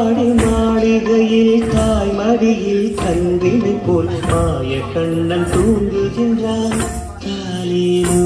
ஆயப்பாடி மாளிகையில் தாய் மடியில் கன்றினை போல் மாய கண்ணன் தூங்குகின்றான் தாலிலோ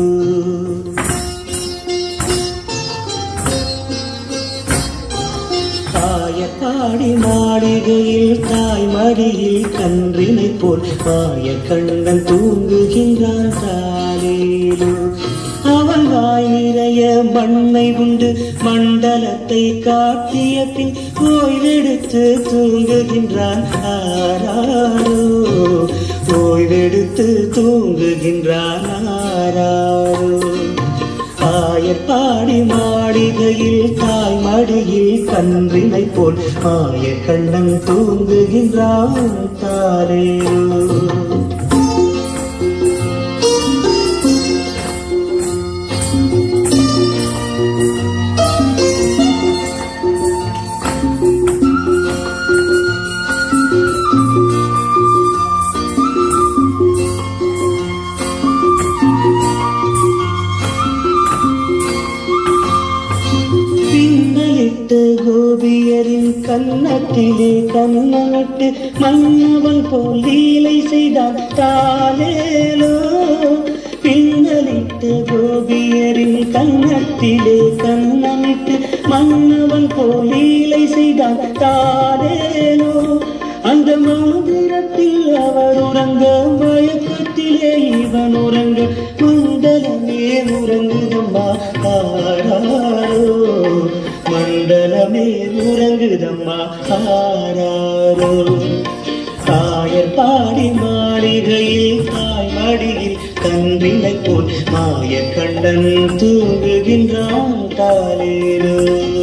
ஆயப்பாடி மாளிகையில் தாய் மடியில் கன்றினை போல் மாய கண்ணன் தூங்குகின்றான் தாலேலோ அவன் வாய் நிறைய மண்ணை உண்டு மண்டலத்தை காட்டிய பின் ஓய்வெடுத்து தூங்குகின்றான் ஆராரோ ஓய்வெடுத்து தூங்குகின்றான் ஆராரோ ஆயப்பாடி மாளிகையில் தாய் மடியில் கன்றினை போல் மாய கண்ணன் தூங்குகின்றான் தாரேரோ பின்னலிட்டு கோபியரின் கன்னத்திலே கண்ணமிட்டு மன்னவன் போல் லீலை செய்தான் தாலேலோ பின்னலிட்டு கோபியரின் கன்னத்திலே கண்ணமிட்டு மன்னவன் போல் லீலை செய்தான் தாலேலோ அந்த மந்திரத்தில் அவர் உறங்க மயக்கத்திலே இவன் உறங்க மண்டலமே உறங்குதம்மா ஆராரோ மண்டலமே உறங்குதம்மா ஆராரோ தாயர் பாடி மாளிகையில் தாய் மடியில் கன்றினை போல் மாய கண்டன் தூங்குகின்றான் தாலேரோ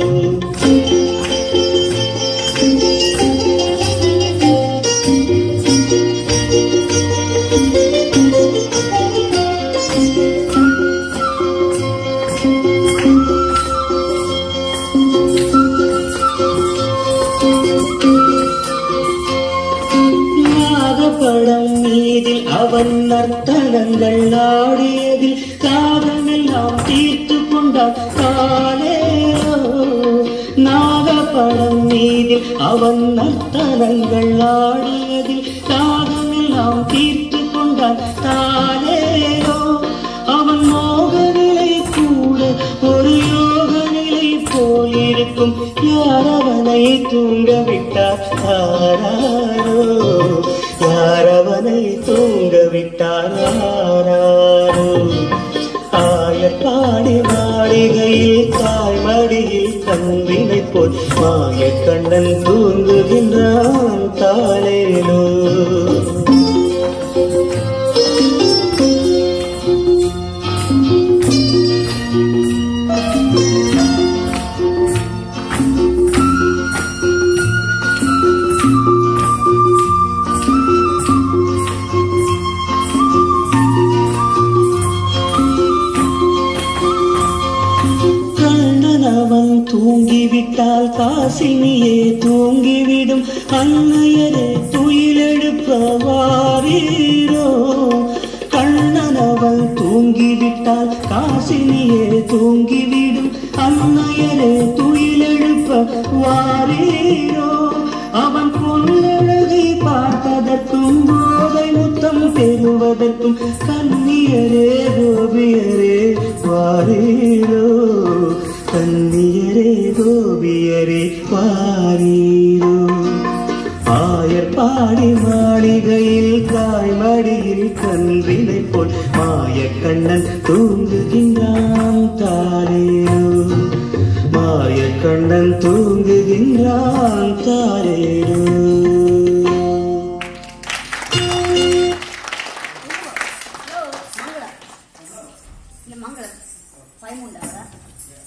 நாகப்படம் மீதில் அவன் நர்த்தனங்கள் ஆடியதில் காதமெல்லாம் தீர்த்து கொண்டான் காலேரோ நாகப்படம் மீதில் அவன் நர்த்தனங்கள் ஆடியதில் காதமெல்லாம் தீர்த்து கொண்டான் தாலேரோ அவன் மோக நிலை கூட ஒரு யோக நிலை போல் இருக்கும் யார் அவனை தூங்க விட்டார் ஆராரோ யார் அவனை தூங்க விட்டார் ஆராரோ ஆயப்பாடி மாளிகையில் தாய் மடியில் கன்றினை போல் மாய கண்ணன் தூங்குகின்றான் தாலேலோ கண்ணன் அவன் தூங்கிவிட்டால் காசினியே தூங்கிவிடும் அன்னையரே துயிலெழுப்ப வாரீரோ கண்ணன் அவன் தூங்கிவிட்டால் காசினியே தூங்கிவிடும் அன்னையரே துயிலெழுப்ப வாரீரோ அவன் பொன்னழகை பார்த்ததற்கும் போதை முத்தம் பெறுவதற்கும் கண்ணியரே கோபியரே வாரீரோ கண்ணியரே கோபியரே வாரீரோ ஆயர் பாடி மாளிகையில் காய் மடியில் கன்றினை போல் மாய கண்ணன் தூங்குகின்றான் தாரேரோ மாய கண்ணன் தூங்குகின்றான் தாரேரோ